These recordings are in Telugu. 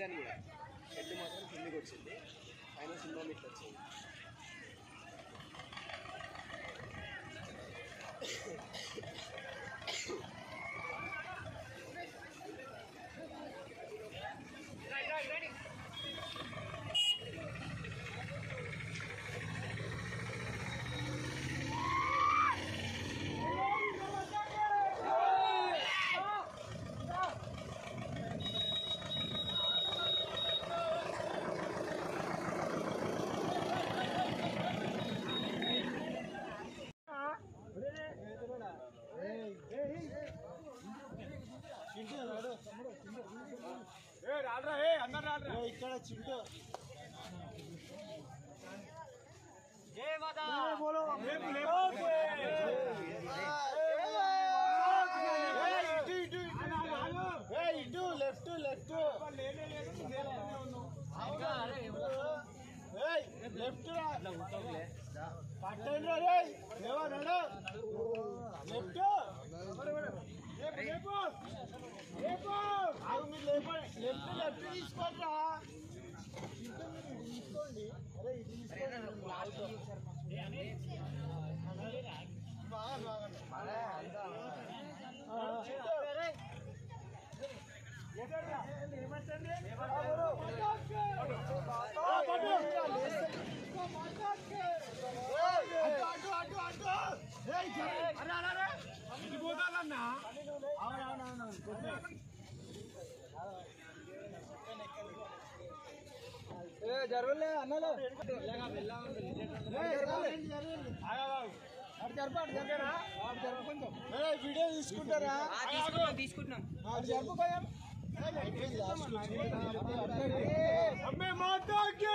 అని కూడా షెడ్ మాత్రం కిందికి వచ్చింది పైన సినిమా మీట్లు వచ్చింది ఇక్కడ చింటూ ఇటు లెఫ్ట్ లెఫ్ట్ లెఫ్ట్ పట్టండి రే లేవా లెఫ్ట్ లేపు లేపు ఆగు మీరు లేపండి లెఫ్ట్ లెఫ్ట్ తీసుకోండి తీసుకోండి అరే ఇది తీసుకోండి బాగా బాగా జరగలే అన్నలు వీడియో తీసుకుంటారా తీసుకుంటున్నాం అటు జరుపు కొంచెం అమ్మే మాతాకి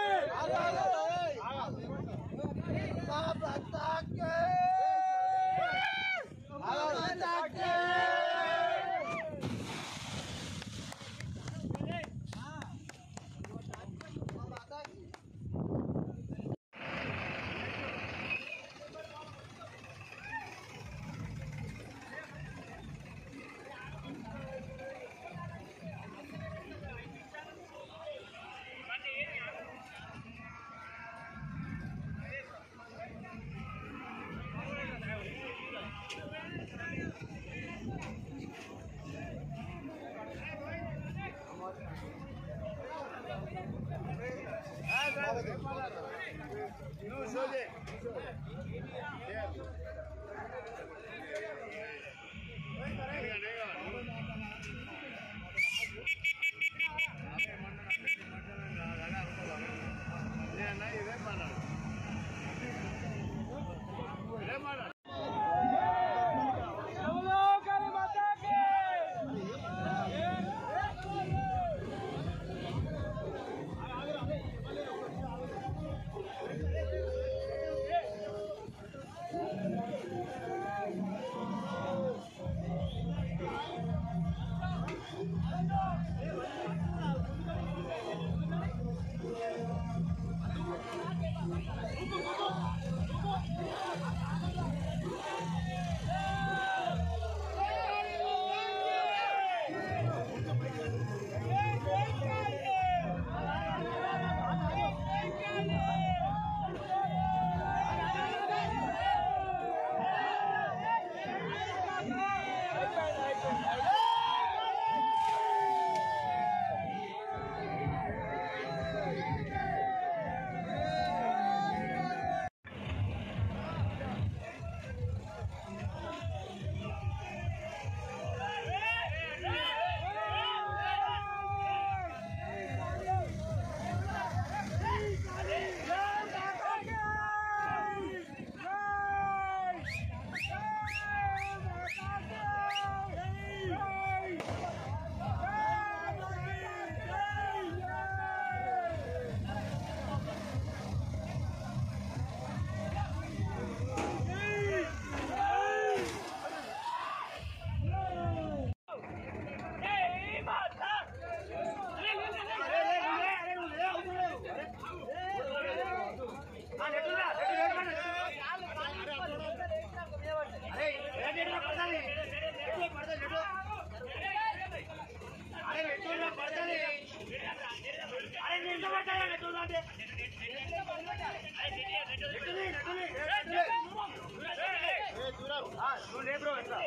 నువ్వు లే బ్రో ఎట్లా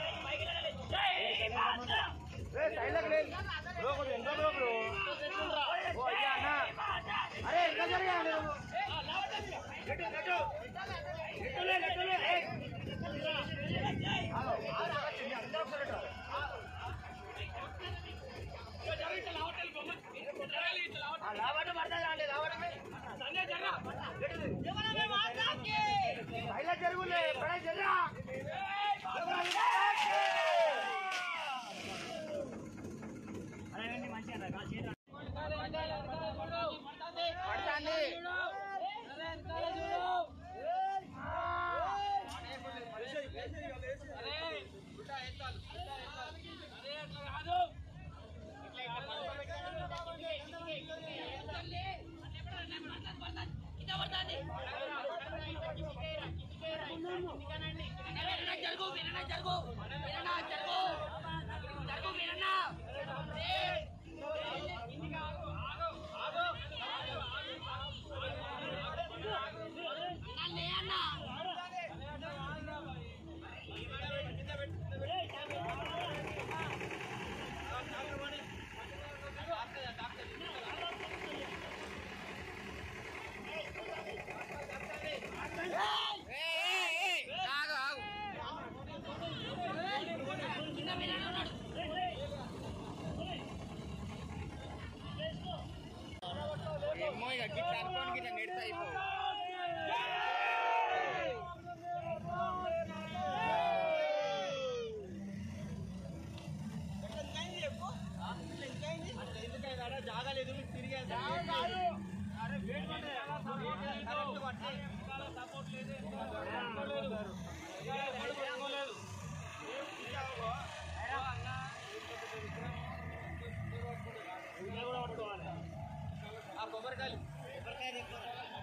సైడ్లోకి లే బ్రో కొంచెం ఎంత బ్రో బ్రో ఓ అయ్యా అన్న అరే ఎంత జరిగా నువ్వు గట్టు గట్టు గట్టులే గట్టులే ఏయ్. ఆగు, ఆగు, ఆగు, అందరూ ఒకసారి ఇట్రా. ఆ, లావడం పడతాదా అండి లావడమే సైడ్లో జరుగులే ఎప్పుడైనా జరగా పడతాండి జరుగు విననా జరుగు విననా జరుగు జరుగు విననా అన్నా లే అన్నా కింద విననా ఉన్నాడు ఏమో ఇక గిట్ల అనుకోని గిట్ల నెడితే అయిపో జాగలేదు తిరిగి కొబ్బరికాయలు కొబ్బరికాయ